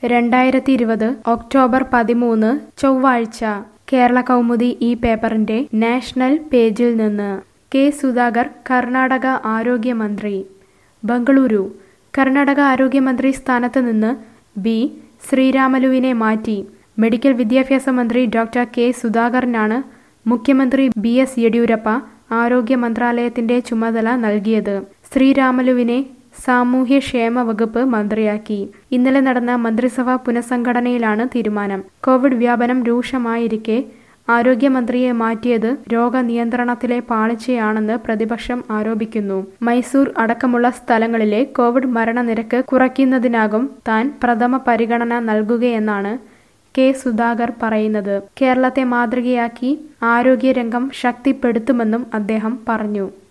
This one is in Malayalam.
രണ്ടായിരത്തി ഇരുപത് ഒക്ടോബർ പതിമൂന്ന് ചൊവ്വാഴ്ച കേരള കൗമുദി ഈ പേപ്പറിന്റെ നാഷണൽ പേജിൽ നിന്ന് കെ സുധാകർ കർണാടക ആരോഗ്യമന്ത്രി ബംഗളൂരു കർണാടക ആരോഗ്യമന്ത്രി സ്ഥാനത്ത് നിന്ന് ബി ശ്രീരാമലുവിനെ മാറ്റി മെഡിക്കൽ വിദ്യാഭ്യാസ മന്ത്രി ഡോക്ടർ കെ സുധാകറിനാണ് മുഖ്യമന്ത്രി ബി എസ് യെഡ്യൂരപ്പ ആരോഗ്യ മന്ത്രാലയത്തിന്റെ ചുമതല നൽകിയത് ശ്രീരാമലുവിനെ സാമൂഹ്യക്ഷേമ വകുപ്പ് മന്ത്രിയാക്കി ഇന്നലെ നടന്ന മന്ത്രിസഭാ പുനഃസംഘടനയിലാണ് തീരുമാനം കോവിഡ് വ്യാപനം രൂക്ഷമായിരിക്കെ ആരോഗ്യമന്ത്രിയെ മാറ്റിയത് രോഗനിയന്ത്രണത്തിലെ പാളിച്ചയാണെന്ന് പ്രതിപക്ഷം ആരോപിക്കുന്നു മൈസൂർ അടക്കമുള്ള സ്ഥലങ്ങളിലെ കോവിഡ് മരണനിരക്ക് കുറയ്ക്കുന്നതിനാകും താൻ പ്രഥമ പരിഗണന നൽകുകയെന്നാണ് കെ സുധാകർ പറയുന്നത് കേരളത്തെ മാതൃകയാക്കി ആരോഗ്യരംഗം ശക്തിപ്പെടുത്തുമെന്നും അദ്ദേഹം പറഞ്ഞു